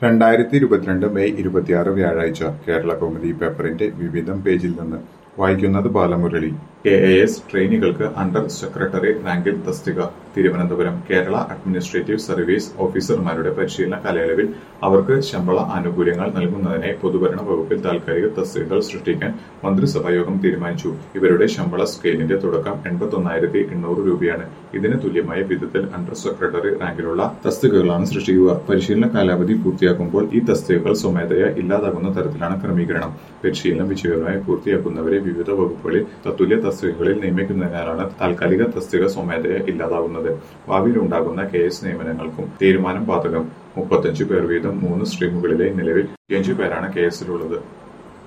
രണ്ടായിരത്തി ഇരുപത്തിരണ്ട് മെയ് ഇരുപത്തിയാറ് വ്യാഴാഴ്ച കേരള കൗമുദി പേപ്പറിന്റെ വിവിധം പേജിൽ നിന്ന് വായിക്കുന്നത് ബാലമുരളി കെ എ എസ് ട്രെയിനികൾക്ക് അണ്ടർ സെക്രട്ടറി റാങ്കിൽ തസ്തിക തിരുവനന്തപുരം കേരള അഡ്മിനിസ്ട്രേറ്റീവ് സർവീസ് ഓഫീസർമാരുടെ പരിശീലന കാലയളവിൽ അവർക്ക് ശമ്പള ആനുകൂല്യങ്ങൾ നൽകുന്നതിനായി പൊതുഭരണ വകുപ്പിൽ താൽക്കാലിക തസ്തികകൾ സൃഷ്ടിക്കാൻ മന്ത്രിസഭാ യോഗം തീരുമാനിച്ചു ഇവരുടെ ശമ്പള സ്കെയിലിന്റെ തുടക്കം എൺപത്തൊന്നായിരത്തി എണ്ണൂറ് രൂപയാണ് ഇതിന് തുല്യമായ വിധത്തിൽ അണ്ടർ സെക്രട്ടറി റാങ്കിലുള്ള തസ്തികകളാണ് സൃഷ്ടിക്കുക പരിശീലന കാലാവധി പൂർത്തിയാക്കുമ്പോൾ ഈ തസ്തികകൾ സ്വമേധയാ ഇല്ലാതാകുന്ന തരത്തിലാണ് ക്രമീകരണം പരിശീലനം വിജയകരമായി പൂർത്തിയാക്കുന്നവരെ വിവിധ വകുപ്പുകളിൽ തത്തുല്യ തസ്തികകളിൽ നിയമിക്കുന്നതിനാലാണ് താൽക്കാലിക തസ്തിക സ്വമേധയാ ഇല്ലാതാകുന്നത് ഭാവിയിൽ ഉണ്ടാകുന്ന കെ എസ് നിയമനങ്ങൾക്കും തീരുമാനം ബാധകം മുപ്പത്തഞ്ചു പേർ വീതം മൂന്ന് സ്ട്രീമുകളിലെ നിലവിൽ അഞ്ചു പേരാണ് കെ എസിലുള്ളത്